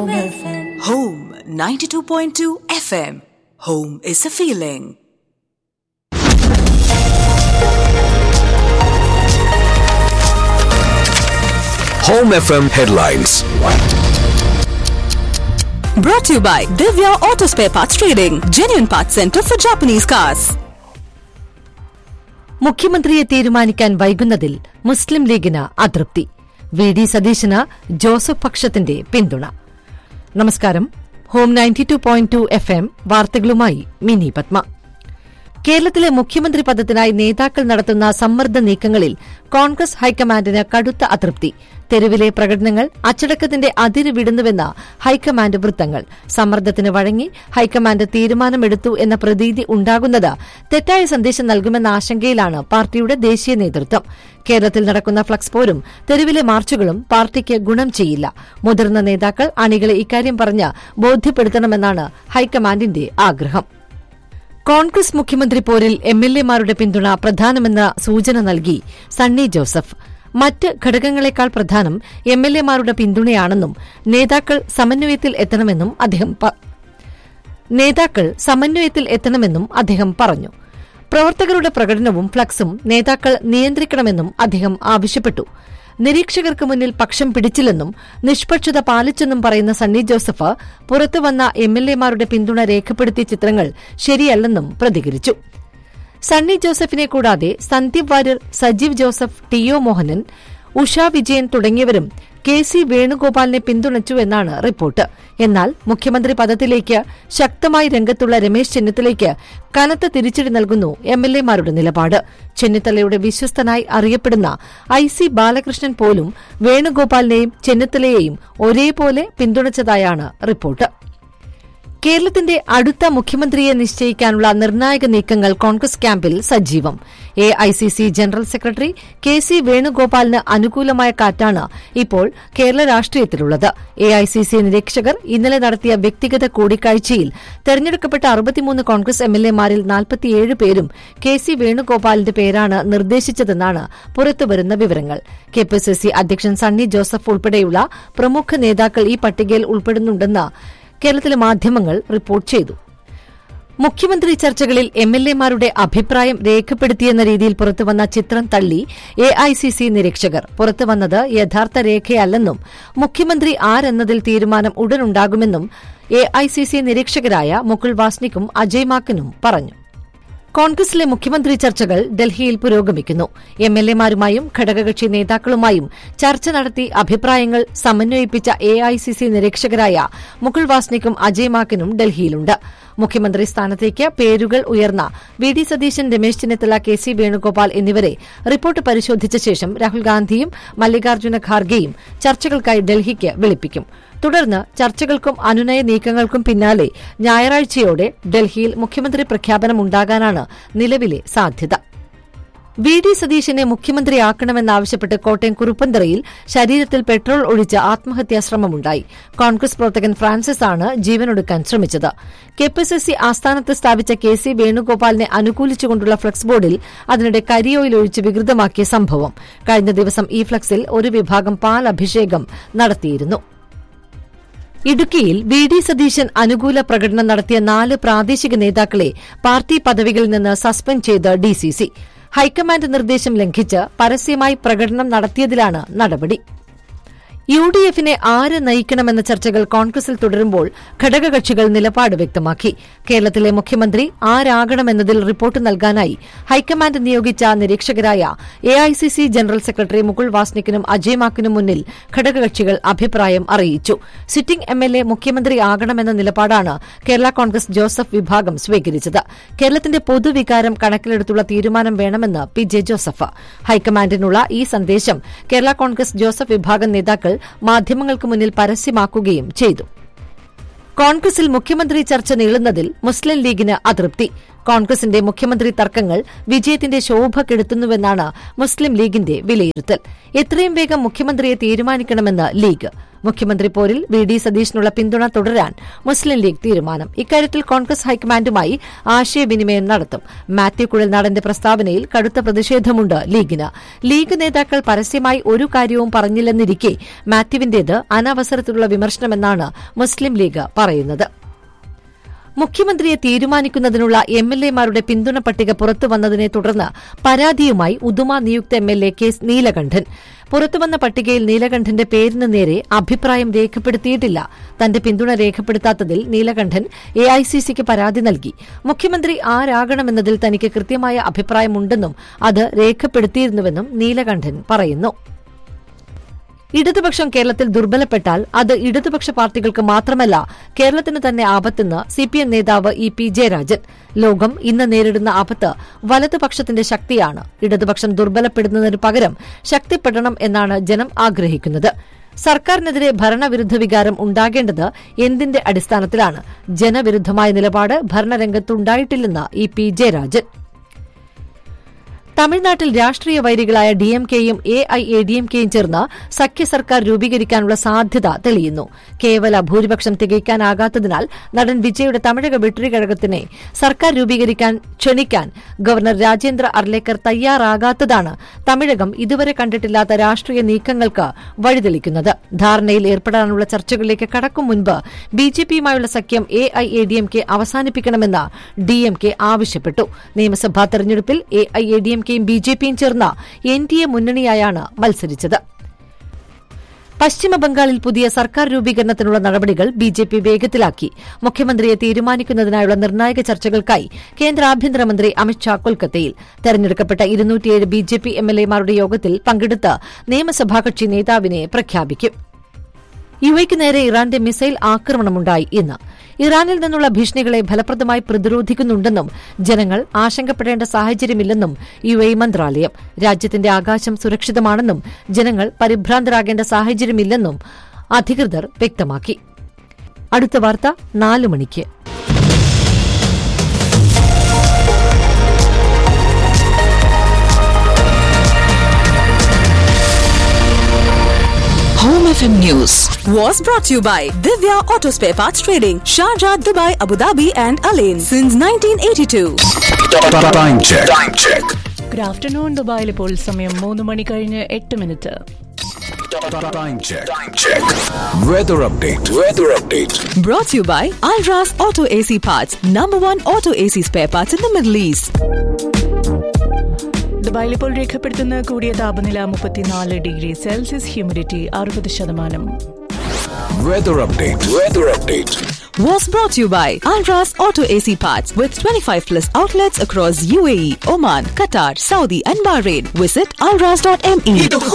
Home FM. Home 92.2 FM. Home is a feeling. Home FM headlines. Brought to you by Divya Auto Spare Parts Trading, genuine parts center for Japanese cars. മുഖ്യമന്ത്രിയെ തീരുമാനിക്കാൻ വൈകുന്നതിൽ മുസ്ലിം ലീഗിന് അതൃപ്തി V D സതീശന് ജോസഫ് പക്ഷത്തിന്റെ പിന്തുണ നമസ്കാരം Home ninety two point two F M വാർത്തകളുമായി മിനി പത്മ കേരളത്തിലെ മുഖ്യമന്ത്രി പദത്തിനായി നേതാക്കൾ നടത്തുന്ന സമ്മർദ്ദ നീക്കങ്ങളിൽ കോൺഗ്രസ് ഹൈക്കമാൻഡിന് കടുത്ത അതൃപ്തി തെരുവിലെ പ്രകടനങ്ങൾ അച്ചടക്കത്തിന്റെ അതിര് വിടുന്നുവെന്ന ഹൈക്കമാൻഡ് വൃത്തങ്ങൾ സമ്മർദ്ദത്തിന് വഴങ്ങി ഹൈക്കമാൻഡ് തീരുമാനമെടുത്തു എന്ന പ്രതീതി ഉണ്ടാകുന്നത് തെറ്റായ സന്ദേശം നൽകുമെന്ന ആശങ്കയിലാണ് പാർട്ടിയുടെ ദേശീയ നേതൃത്വം കേരളത്തിൽ നടക്കുന്ന ഫ്ലക്സ് പോരും തെരുവിലെ മാർച്ചുകളും പാർട്ടിക്ക് ഗുണം ചെയ്യില്ല മുതിർന്ന നേതാക്കൾ അണികളെ ഇക്കാര്യം പറഞ്ഞ് ബോധ്യപ്പെടുത്തണമെന്നാണ് ഹൈക്കമാൻഡിന്റെ ആഗ്രഹം കോൺഗ്രസ് മുഖ്യമന്ത്രി പോരിൽ എം എൽ എമാരുടെ പിന്തുണ പ്രധാനമെന്ന സൂചന നൽകി സണ്ണി ജോസഫ് മറ്റ് ഘടകങ്ങളെക്കാൾ പ്രധാനം എം എൽ എമാരുടെ പിന്തുണയാണെന്നും നേതാക്കൾ സമന്വയത്തിൽ എത്തണമെന്നും അദ്ദേഹം പ- നേതാക്കൾ സമന്വയത്തിൽ എത്തണമെന്നും അദ്ദേഹം പറഞ്ഞു പ്രവർത്തകരുടെ പ്രകടനവും ഫ്ലക്സും നേതാക്കൾ നിയന്ത്രിക്കണമെന്നും അദ്ദേഹം ആവശ്യപ്പെട്ടു നിരീക്ഷകർക്ക് മുന്നിൽ പക്ഷം പിടിച്ചില്ലെന്നും നിഷ്പക്ഷത പാലിച്ചെന്നും പറയുന്ന സണ്ണി ജോസഫ് പുറത്തുവന്ന എം എൽ എമാരുടെ പിന്തുണ രേഖപ്പെടുത്തിയ ചിത്രങ്ങൾ ശരിയല്ലെന്നും പ്രതികരിച്ചു സണ്ണി ജോസഫിനെ കൂടാതെ സന്ദീപ് വാര്യർ സജീവ് ജോസഫ് ടി ഒ മോഹനൻ ഉഷ വിജയൻ തുടങ്ങിയവരും കെ സി വേണുഗോപാലിനെ പിന്തുണച്ചു എന്നാണ് റിപ്പോർട്ട് എന്നാൽ മുഖ്യമന്ത്രി പദത്തിലേക്ക് ശക്തമായി രംഗത്തുള്ള രമേശ് ചെന്നിത്തലയ്ക്ക് കനത്ത തിരിച്ചടി നൽകുന്നു എം എൽ എമാരുടെ നിലപാട് ചെന്നിത്തലയുടെ വിശ്വസ്തനായി അറിയപ്പെടുന്ന ഐ സി ബാലകൃഷ്ണൻ പോലും വേണുഗോപാലിനെയും ചെന്നിത്തലയെയും ഒരേപോലെ പിന്തുണച്ചതായാണ് റിപ്പോർട്ട് കേരളത്തിന്റെ അടുത്ത മുഖ്യമന്ത്രിയെ നിശ്ചയിക്കാനുള്ള നിർണായക നീക്കങ്ങൾ കോൺഗ്രസ് ക്യാമ്പിൽ സജീവം A I C C general secretary K C വേണുഗോപാലിന് അനുകൂലമായ കാറ്റാണ് ഇപ്പോൾ കേരള രാഷ്ട്രീയത്തിലുള്ളത് എ ഐ സി സി നിരീക്ഷകർ ഇന്നലെ നടത്തിയ വ്യക്തിഗത കൂടിക്കാഴ്ചയിൽ തെരഞ്ഞെടുക്കപ്പെട്ട അറുപത്തിമൂന്ന് കോൺഗ്രസ് എം എൽ എമാരിൽ നാൽപ്പത്തിയേഴ് പേരും കെ സി വേണുഗോപാലിന്റെ പേരാണ് നിർദ്ദേശിച്ചതെന്നാണ് പുറത്തുവരുന്ന വിവരങ്ങൾ കെ പി സി സി അധ്യക്ഷൻ സണ്ണി ജോസഫ് ഉൾപ്പെടെയുള്ള പ്രമുഖ നേതാക്കൾ ഈ പട്ടികയിൽ ഉൾപ്പെടുന്നുണ്ടെന്ന് കേരളത്തിലെ മാധ്യമങ്ങൾ റിപ്പോർട്ട് ചെയ്തു മുഖ്യമന്ത്രി ചർച്ചകളിൽ എം എൽ എമാരുടെ അഭിപ്രായം രേഖപ്പെടുത്തിയെന്ന രീതിയിൽ പുറത്തുവന്ന ചിത്രം തള്ളി എ ഐ സി സി നിരീക്ഷകർ പുറത്തുവന്നത് യഥാർത്ഥ രേഖയല്ലെന്നും മുഖ്യമന്ത്രി ആരെന്നതിൽ തീരുമാനം ഉടനുണ്ടാകുമെന്നും എ ഐ സി സി നിരീക്ഷകരായ മുകുൾ വാസ്നിക്കും അജയ് മാക്കനും പറഞ്ഞു കോൺഗ്രസിലെ മുഖ്യമന്ത്രി ചർച്ചകൾ ഡൽഹിയിൽ പുരോഗമിക്കുന്നു എം എൽ എമാരുമായും ഘടകകക്ഷി നേതാക്കളുമായും ചർച്ച നടത്തി അഭിപ്രായങ്ങൾ സമന്വയിപ്പിച്ച എ ഐ സി സി നിരീക്ഷകരായ മുകുൾ വാസ്നിക്കും അജയ് മാക്കനും ഡൽഹിയിലുണ്ട് മുഖ്യമന്ത്രി സ്ഥാനത്തേക്ക് പേരുകൾ ഉയർന്ന V D Satheesan Ramesh Chennithala K C Venugopal എന്നിവരെ റിപ്പോർട്ട് പരിശോധിച്ച ശേഷം രാഹുൽ ഗാന്ധിയും മല്ലികാർജ്ജുന ഖാർഗെയും ചർച്ചകൾക്കായി ഡൽഹിക്ക് വിളിപ്പിക്കും തുടർന്ന് ചർച്ചകൾക്കും അനുനയ നീക്കങ്ങൾക്കും പിന്നാലെ ഞായറാഴ്ചയോടെ ഡൽഹിയിൽ മുഖ്യമന്ത്രി പ്രഖ്യാപനമുണ്ടാകാനാണ് നിലവിലെ സാധ്യത വി ഡി സതീശനെ മുഖ്യമന്ത്രിയാക്കണമെന്നാവശ്യപ്പെട്ട് കോട്ടയം കുറുപ്പന്തറയിൽ ശരീരത്തിൽ പെട്രോൾ ഒഴിച്ച് ആത്മഹത്യാ ശ്രമമുണ്ടായി കോൺഗ്രസ് പ്രവർത്തകൻ ഫ്രാൻസിസ് ആണ് ജീവനൊടുക്കാൻ ശ്രമിച്ചത് കെപിസിസി ആസ്ഥാനത്ത് സ്ഥാപിച്ച കെ സി വേണുഗോപാലിനെ അനുകൂലിച്ചുകൊണ്ടുള്ള ഫ്ലക്സ് ബോർഡിൽ അതിനിടെ കരിയോയിൽ ഒഴിച്ച് വികൃതമാക്കിയ സംഭവം കഴിഞ്ഞ ദിവസം ഈ ഫ്ലക്സിൽ ഒരു വിഭാഗം പാൽ അഭിഷേകം നടത്തിയിരുന്നു ഇടുക്കിയിൽ വി ഡി സതീശൻ അനുകൂല പ്രകടനം നടത്തിയ നാല് പ്രാദേശിക നേതാക്കളെ പാർട്ടി പദവികളിൽ നിന്ന് സസ്പെൻഡ് ചെയ്ത് ഡിസിസി ഹൈക്കമാൻഡ് നിർദ്ദേശം ലംഘിച്ച് പരസ്യമായി പ്രകടനം നടത്തിയതിലാണ് നടപടി യു ഡി എഫിനെ ആര് നയിക്കണമെന്ന ചർച്ചകൾ കോൺഗ്രസിൽ തുടരുമ്പോൾ ഘടകകക്ഷികൾ നിലപാട് വ്യക്തമാക്കി കേരളത്തിലെ മുഖ്യമന്ത്രി ആരാകണമെന്നതിൽ റിപ്പോർട്ട് നൽകാനായി ഹൈക്കമാൻഡ് നിയോഗിച്ച നിരീക്ഷകരായ A I C C general secretary Mukul വാസ്നിക്കിനും അജയ് മാക്കിനും മുന്നിൽ ഘടകകക്ഷികൾ അഭിപ്രായം അറിയിച്ചു സിറ്റിംഗ് എം എൽ എ മുഖ്യമന്ത്രി ആകണമെന്ന നിലപാടാണ് കേരള കോൺഗ്രസ് ജോസഫ് വിഭാഗം സ്വീകരിച്ചത് കേരളത്തിന്റെ പൊതുവികാരം കണക്കിലെടുത്തുള്ള തീരുമാനം വേണമെന്ന് പി ജെ ജോസഫ് ഹൈക്കമാൻഡിനുള്ള ഈ സന്ദേശം കേരള കോൺഗ്രസ് ജോസഫ് വിഭാഗം നേതാക്കൾ മാധ്യമങ്ങൾക്ക് മുന്നിൽ പരസ്യമാക്കുകയും ചെയ്തു കോൺഗ്രസിൽ മുഖ്യമന്ത്രി ചർച്ച നീളുന്നതിൽ മുസ്ലിം ലീഗിന് അതൃപ്തി കോൺഗ്രസിന്റെ മുഖ്യമന്ത്രി തർക്കങ്ങൾ വിജയത്തിന്റെ ശോഭ കെടുത്തുന്നുവെന്നാണ് മുസ്ലിം ലീഗിന്റെ വിലയിരുത്തൽ എത്രയും വേഗം മുഖ്യമന്ത്രിയെ തീരുമാനിക്കണമെന്ന് ലീഗ് മുഖ്യമന്ത്രി പോരിൽ വി ഡി സതീഷിനുള്ള പിന്തുണ തുടരാൻ മുസ്ലിം ലീഗ് തീരുമാനം ഇക്കാര്യത്തിൽ കോൺഗ്രസ് ഹൈക്കമാൻഡുമായി ആശയവിനിമയം നടത്തും മാത്യു കുഴൽനാടന്റെ പ്രസ്താവനയിൽ കടുത്ത പ്രതിഷേധമുണ്ട് ലീഗിന് ലീഗ് നേതാക്കൾ പരസ്യമായി ഒരു കാര്യവും പറഞ്ഞില്ലെന്നിരിക്കെ മാത്യുവിന്റേത് അനവസരത്തിലുള്ള വിമർശനമെന്നാണ് മുസ്ലിം ലീഗ് പറയുന്നത് മുഖ്യമന്ത്രിയെ തീരുമാനിക്കുന്നതിനുള്ള എം എൽ എമാരുടെ പിന്തുണ പട്ടിക പുറത്തുവന്നതിനെ തുടർന്ന് പരാതിയുമായി ഉദുമ നിയുക്ത M L A K Neelakandan പുറത്തുവന്ന പട്ടികയിൽ നീലകണ്ഠന്റെ പേരിന് നേരെ അഭിപ്രായം രേഖപ്പെടുത്തിയിട്ടില്ല തന്റെ പിന്തുണ രേഖപ്പെടുത്താത്തതിൽ നീലകണ്ഠൻ എ ഐ സി സിക്ക് പരാതി നൽകി മുഖ്യമന്ത്രി ആരാകണമെന്നതിൽ തനിക്ക് കൃത്യമായ അഭിപ്രായമുണ്ടെന്നും അത് രേഖപ്പെടുത്തിയിരുന്നുവെന്നും നീലകണ്ഠൻ പറയുന്നു ഇടതുപക്ഷം കേരളത്തിൽ ദുർബലപ്പെട്ടാൽ അത് ഇടതുപക്ഷ പാർട്ടികൾക്ക് മാത്രമല്ല കേരളത്തിന് തന്നെ ആപത്തെന്ന് സിപിഎം നേതാവ് ഇ പി ജയരാജൻ ലോകം ഇന്ന് നേരിടുന്ന ആപത്ത് വലതുപക്ഷത്തിന്റെ ശക്തിയാണ് ഇടതുപക്ഷം ദുർബലപ്പെടുന്നതിന് പകരം ശക്തിപ്പെടണം എന്നാണ് ജനം ആഗ്രഹിക്കുന്നത് സർക്കാരിനെതിരെ ഭരണവിരുദ്ധ വികാരം ഉണ്ടാകേണ്ടത് എന്തിന്റെ അടിസ്ഥാനത്തിലാണ് ജനവിരുദ്ധമായ നിലപാട് ഭരണരംഗത്തുണ്ടായിട്ടില്ലെന്ന് ഇ പി ജയരാജൻ തമിഴ്നാട്ടിൽ രാഷ്ട്രീയ വൈരികളായ ഡിഎംകെയും എ ഐ എ ഡിഎംകെയും ചേർന്ന് സഖ്യ സർക്കാർ രൂപീകരിക്കാനുള്ള സാധ്യത തെളിയുന്നു കേവല ഭൂരിപക്ഷം തികയ്ക്കാനാകാത്തതിനാൽ നടൻ വിജയുടെ തമിഴക വെട്ടിക്കഴകത്തിനെ സർക്കാർ രൂപീകരിക്കാൻ ക്ഷണിക്കാൻ ഗവർണർ രാജേന്ദ്ര അർലേക്കർ തയ്യാറാകാത്തതാണ് തമിഴകം ഇതുവരെ കണ്ടിട്ടില്ലാത്ത രാഷ്ട്രീയ നീക്കങ്ങൾക്ക് വഴിതെളിക്കുന്നത് ധാരണയിൽ ഏർപ്പെടാനുള്ള ചർച്ചകളിലേക്ക് കടക്കും മുൻപ് ബിജെപിയുമായുള്ള സഖ്യം എ ഐ എ ഡിഎംകെ അവസാനിപ്പിക്കണമെന്ന് ഡിഎംകെ ആവശ്യപ്പെട്ടു നിയമസഭാ തെരഞ്ഞെടുപ്പിൽ എ ഐ എ ഡിഎംകെയും ബിജെപിയും ചേർന്ന എൻ ഡി എ മുന്നണിയായാണ് മത്സരിച്ചത് പശ്ചിമബംഗാളിൽ പുതിയ സർക്കാർ രൂപീകരണത്തിനുള്ള നടപടികൾ ബിജെപി വേഗത്തിലാക്കി മുഖ്യമന്ത്രിയെ തീരുമാനിക്കുന്നതിനായുള്ള നിർണായക ചർച്ചകൾക്കായി കേന്ദ്ര ആഭ്യന്തരമന്ത്രി അമിത്ഷാ കൊൽക്കത്തയിൽ തെരഞ്ഞെടുക്കപ്പെട്ട ഇരുന്നൂറ്റിയേഴ് ബിജെപി എംഎൽഎമാരുടെ യോഗത്തിൽ പങ്കെടുത്ത് നിയമസഭാ കക്ഷി നേതാവിനെ പ്രഖ്യാപിക്കും യുഎയ്ക്ക് നേരെ ഇറാന്റെ മിസൈൽ ആക്രമണമുണ്ടായി ഇന്ന് ഇറാനിൽ നിന്നുള്ള ഭീഷണികളെ ഫലപ്രദമായി പ്രതിരോധിക്കുന്നുണ്ടെന്നും ജനങ്ങൾ ആശങ്കപ്പെടേണ്ട സാഹചര്യമില്ലെന്നും യു എ മന്ത്രാലയം രാജ്യത്തിന്റെ ആകാശം സുരക്ഷിതമാണെന്നും ജനങ്ങൾ പരിഭ്രാന്തരാകേണ്ട സാഹചര്യമില്ലെന്നും അധികൃതർ വ്യക്തമാക്കി അടുത്ത വാർത്ത നാല് മണിക്ക് Home FM News was brought to you by Divya Auto Spare Parts Trading, Sharjah, Dubai, Abu Dhabi, and Alain since 1982. Time check. Time check. Good afternoon ദുബായിൽ ഇപ്പോൾ സമയം മൂന്ന് മണി കഴിഞ്ഞ് എട്ട് minute Time check. Time check. Weather update. Weather update. Brought to you by Alras Auto AC Parts, number one auto AC spare parts in the Middle East. ദുബായിൽ ഇപ്പോൾ രേഖപ്പെടുത്തുന്ന കൂടിയ താപനില മുപ്പത്തിനാല് ഡിഗ്രി സെൽഷ്യസ് ഹ്യൂമിഡിറ്റി അറുപത് ശതമാനം Weather update. Weather update. Was brought to you by Alras Auto AC Parts with 25 plus outlets across UAE, Oman, Qatar, Saudi, and Bahrain. Visit alras.me.